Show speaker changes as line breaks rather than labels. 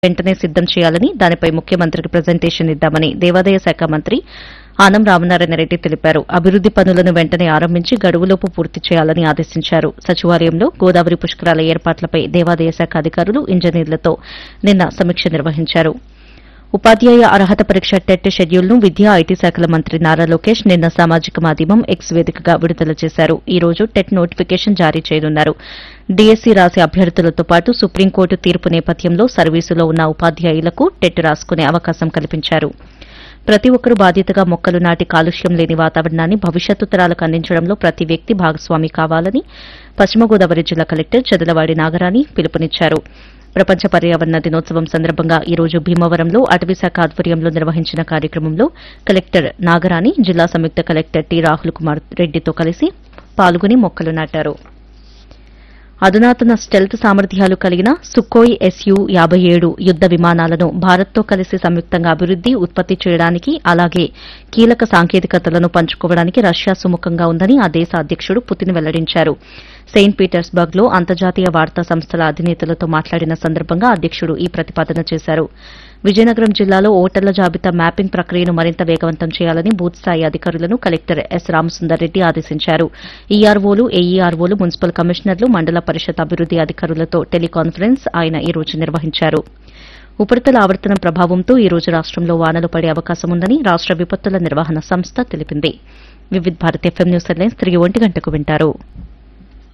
వెంటనే సిద్దం చేయాలని దానిపై ముఖ్యమంత్రికి ప్రజెంటేషన్ ఇద్దామని దేవాదాయ శాఖ మంత్రి ఆనం రామనారాయణ రెడ్డి తెలిపారు అభివృద్ది పనులను వెంటనే ఆరంభించి గడువులోపు పూర్తి చేయాలని ఆదేశించారు సచివాలయంలో గోదావరి పుష్కరాల ఏర్పాట్లపై దేవాదాయ శాఖ అధికారులు ఇంజనీర్లతో నిన్న సమీక్ష నిర్వహించారు ఉపాధ్యాయ అర్హత పరీక్ష టెట్ షెడ్యూల్ను విద్యా ఐటీ శాఖల మంత్రి నారా లోకేష్ నిన్న సామాజిక మాధ్యమం ఎక్స్ వేదికగా విడుదల చేశారు ఈ రోజు టెట్ నోటిఫికేషన్ జారీ చేయనున్నారు డీఎస్సీ రాసే అభ్యర్థులతో పాటు సుప్రీంకోర్టు తీర్పు నేపథ్యంలో సర్వీసులో ఉన్న ఉపాధ్యాయులకు టెట్ రాసుకునే అవకాశం కల్పించారు ప్రతి ఒక్కరూ బాధ్యతగా మొక్కలు నాటి కాలుష్యం లేని వాతావరణాన్ని భవిష్యత్తు తరాలకు అందించడంలో ప్రతి వ్యక్తి భాగస్వామి కావాలని పశ్చిమ గోదావరి జిల్లా కలెక్టర్ చదలవాడి నాగరాణి పిలుపునిచ్చారు ప్రపంచ పర్యావరణ దినోత్సవం సందర్భంగా ఈ రోజు భీమవరంలో అటవీశాఖ ఆధ్వర్యంలో నిర్వహించిన కార్యక్రమంలో కలెక్టర్ నాగరాణి జిల్లా సంయుక్త కలెక్టర్ టి రాహుల్ కుమార్ రెడ్డితో కలిసి పాల్గొని మొక్కలు నాటారు అధునాతన స్టెల్త్ సామర్థ్యాలు కలిగిన సుఖోయ్ ఎస్యు యాబై ఏడు యుద్ద విమానాలను భారత్తో కలిసి సంయుక్తంగా అభివృద్ది ఉత్పత్తి చేయడానికి అలాగే కీలక సాంకేతికతలను పంచుకోవడానికి రష్యా సుముఖంగా ఉందని ఆ దేశ అధ్యకుడు పుతిన్ వెల్లడించారు సెయింట్ పీటర్స్బర్గ్ లో అంతర్జాతీయ వార్తా సంస్థల అధినేతలతో మాట్లాడిన సందర్భంగా అధ్యకుడు ఈ ప్రతిపాదన చేశారు విజయనగరం జిల్లాలో ఓటర్ల జాబితా మ్యాపింగ్ ప్రక్రియను మరింత వేగవంతం చేయాలని బూత్ స్థాయి అధికారులను కలెక్టర్ ఎస్ రామసుందర్ రెడ్డి ఆదేశించారు ఈఆర్ఓలు ఏఈఆర్ఓలు మున్సిపల్ కమిషనర్లు మండల పరిషత్ అభివృద్ది అధికారులతో టెలికాన్ఫరెన్స్ ఆయన ఈ రోజు నిర్వహించారు ఉపరితల ఆవర్తనం ప్రభావంతో ఈ రోజు రాష్టంలో వానలు పడే అవకాశం ఉందని రాష్ట విపత్తుల నిర్వహణ సంస్థ తెలిపింది వివిధ భారత్ ఎఫ్ఎం న్యూస్ హెడ్లైన్స్ తిరిగి ఒంటి గంటకు వింటారు